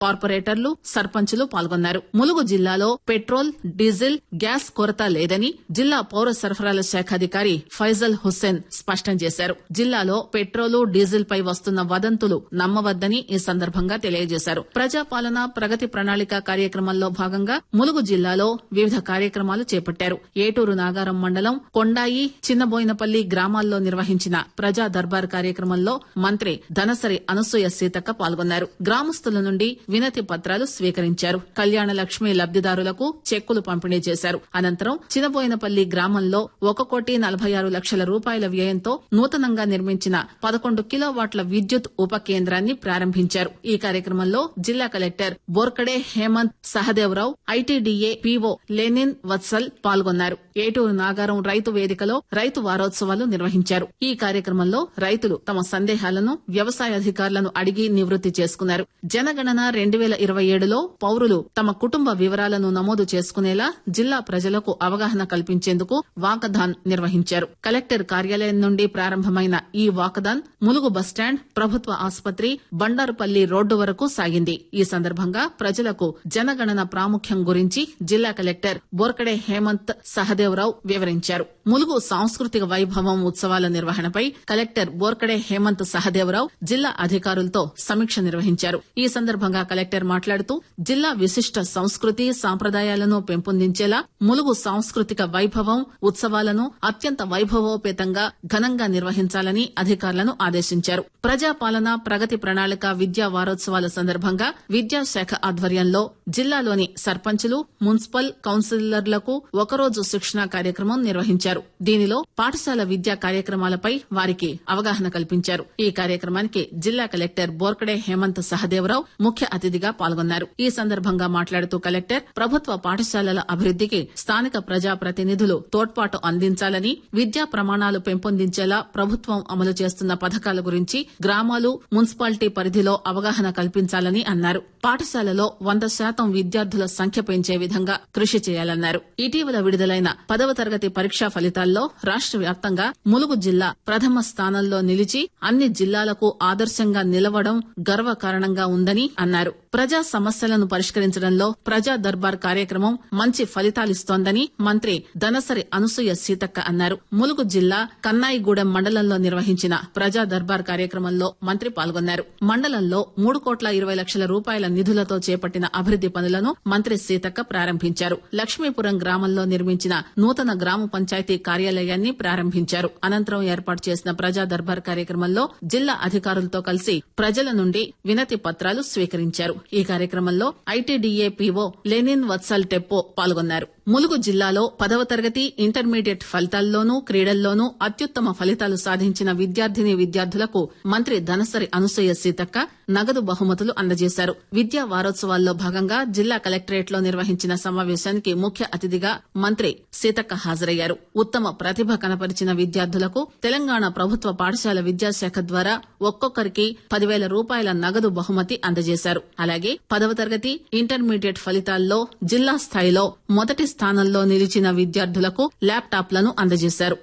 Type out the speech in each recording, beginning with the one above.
కార్పొరేటర్లు సర్పంచులు పాల్గొన్నారు ములుగు జిల్లాలో పెట్రోల్ డీజిల్ గ్యాస్ కొరత లేదని జిల్లా పౌర సరఫరాల శాఖ అధికారి ఫైజల్ హుస్సేన్ స్పష్టం చేశారు జిల్లాలో పెట్రోలు డీజిల్ పై వస్తున్న వదంతులు నమ్మవద్దని ఈ సందర్భంగా తెలియజేశారు ప్రజాపాలన ప్రగతి ప్రణాళిక కార్యక్రమంలో భాగంగా ములుగు జిల్లాలో వివిధ కార్యక్రమాలు చేపట్టారు ఏటూరు నాగారం మండలం కొండాయి చిన్నబోయినపల్లి గ్రామాల్లో నిర్వహించిన ప్రజా దర్బార్ కార్యక్రమంలో మంత్రి ధనసరి అనసూయ సీతక్క పాల్గొన్నారు గ్రామస్తుల నుండి వినతి పత్రాలు స్వీకరించారు కళ్యాణ లక్ష్మి లబ్దిదారులకు చెక్కులు పంపిణీ చేశారు అనంతరం చినబోయినపల్లి గ్రామంలో ఒక కోటి నలభై ఆరు లక్షల రూపాయల వ్యయంతో నూతనంగా నిర్మించిన పదకొండు కిలోవాట్ల విద్యుత్ ఉప కేంద్రాన్ని ప్రారంభించారు ఈ కార్యక్రమంలో జిల్లా collector Borkade Hemant Sahadevrao ITDA PO Lenin Vatsal పాల్గొన్నారు ఏటూరు నాగారం రైతు వేదికలో రైతు వారోత్సవాలు నిర్వహించారు ఈ కార్యక్రమంలో రైతులు తమ సందేహాలను వ్యవసాయ అధికారులను అడిగి నివృత్తి చేసుకున్నారు జనగణన రెండు వేల ఇరవై ఏడులో పౌరులు తమ కుటుంబ వివరాలను నమోదు చేసుకునేలా జిల్లా ప్రజలకు అవగాహన కల్పించేందుకు వాకథాన్ నిర్వహించారు కలెక్టర్ కార్యాలయం నుండి ప్రారంభమైన ఈ వాకథాన్ ములుగు బస్టాండ్ ప్రభుత్వ ఆసుపత్రి బండారుపల్లి రోడ్డు వరకు సాగింది ఈ సందర్భంగా ప్రజలకు జనగణన ప్రాముఖ్యం గురించి జిల్లా కలెక్టర్ బోర్కడే హేమంత్ సహదేవరావు వివరించారు ములుగు సాంస్కృతిక వైభవం ఉత్సవాల నిర్వహణపై కలెక్టర్ బోర్కడే హేమంత్ సహదేవరావు జిల్లా అధికారులతో సమీక్ష నిర్వహించారు ఈ సందర్భంగా కలెక్టర్ మాట్లాడుతూ జిల్లా విశిష్ట సంస్కృతి సాంప్రదాయాలను పెంపొందించేలా ములుగు సాంస్కృతిక వైభవం ఉత్సవాలను అత్యంత వైభవోపేతంగా ఘనంగా నిర్వహించాలని అధికారులను ఆదేశించారు ప్రజాపాలన ప్రగతి ప్రణాళిక విద్యా వారోత్సవాల సందర్భంగా విద్యాశాఖ ఆధ్వర్యంలో జిల్లాలోని సర్పంచులు మున్సిపల్ కౌన్సిలర్లకు ఒకరోజు శిక్షణా కార్యక్రమం నిర్వహించారు దీనిలో పాఠశాల విద్యా కార్యక్రమాలపై వారికి అవగాహన కల్పించారు ఈ కార్యక్రమానికి జిల్లా కలెక్టర్ బోర్కడే హేమంత్ సహదేవరావు ముఖ్య అతిథిగా పాల్గొన్నారు ఈ సందర్భంగా మాట్లాడుతూ కలెక్టర్ ప్రభుత్వ పాఠశాలల అభివృద్దికి స్థానిక ప్రజాప్రతినిధులు తోడ్పాటు అందించాలని విద్యా ప్రమాణాలు పెంపొందించేలా ప్రభుత్వం అమలు చేస్తున్న పథకాల గురించి గ్రామాలు మున్సిపాలిటీ పరిధిలో అవగాహన కల్పించాలని అన్నారు పాఠశాలలో వంద శాతం విద్యార్థుల సంఖ్య పెంచే విధంగా కృషి చేయాలన్నారు ఇటీవల విడుదలైన పదవ తరగతి పరీక్షా ఫలితాల్లో రాష్ట వ్యాప్తంగా ములుగు జిల్లా ప్రథమ స్థానంలో నిలిచి అన్ని జిల్లాలకు ఆదర్శంగా నిలవడం గర్వకారణంగా ఉందని అన్నారు ప్రజా సమస్యలను పరిష్కరించడంలో ప్రజా దర్బార్ కార్యక్రమం మంచి ఫలితాలిస్తోందని మంత్రి దనసరి అనసూయ సీతక్క అన్నారు ములుగు జిల్లా కన్నాయిగూడెం మండలంలో నిర్వహించిన ప్రజా దర్బార్ కార్యక్రమంలో మంత్రి పాల్గొన్నారు మండలంలో మూడు కోట్ల ఇరవై లక్షల రూపాయల నిధులతో చేపట్టిన అభివృద్ది పనులను మంత్రి సీతక్క ప్రారంభించారు లక్ష్మీపురం గ్రామంలో నిర్మించిన నూతన గ్రామ పంచాయతీ కార్యాలయాన్ని ప్రారంభించారు అనంతరం ఏర్పాటు చేసిన ప్రజా దర్బార్ కార్యక్రమంలో జిల్లా అధికారులతో కలిసి ప్రజల నుండి వినతి పత్రాలు స్వీకరించారు ఈ కార్యక్రమంలో ఐటీడీఏ పీఓ లెనిన్ వత్సల్ టెప్పో పాల్గొన్నారు ములుగు జిల్లాలో పదవ తరగతి ఇంటర్మీడియట్ ఫలితాల్లోనూ క్రీడల్లోనూ అత్యుత్తమ ఫలితాలు సాధించిన విద్యార్థిని విద్యార్థులకు మంత్రి ధనసరి అనసూయ సీతక్క నగదు బహుమతులు అందజేశారు విద్యా వారోత్సవాల్లో భాగంగా జిల్లా కలెక్టరేట్ లో నిర్వహించిన సమావేశానికి ముఖ్య అతిథిగా మంత్రి సీతక్క హాజరయ్యారు ఉత్తమ ప్రతిభ కనపరిచిన విద్యార్థులకు తెలంగాణ ప్రభుత్వ పాఠశాల విద్యాశాఖ ద్వారా ఒక్కొక్కరికి పదివేల రూపాయల నగదు బహుమతి అందజేశారు అలాగే పదవ తరగతి ఇంటర్మీడియట్ ఫలితాల్లో జిల్లా స్థాయిలో మొదటి స్థానంలో నిలిచిన విద్యార్థులకు ల్యాప్టాప్లను అందజేశారు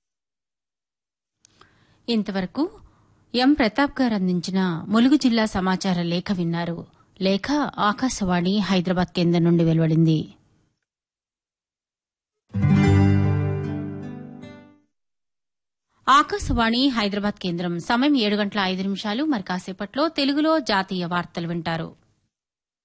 ఇంతవరకు ఎం ప్రతాప్ గారు అందించిన ములుగు జిల్లా సమాచార లేఖ విన్నారు లేఖ ఆకాశవాణి హైదరాబాద్ కేంద్రం నుండి వెలువడింది ఆకాశవాణి హైదరాబాద్ కేంద్రం సమయం ఏడు గంటల ఐదు నిమిషాలు మరి కాసేపట్లో తెలుగులో జాతీయ వార్తలు వింటారు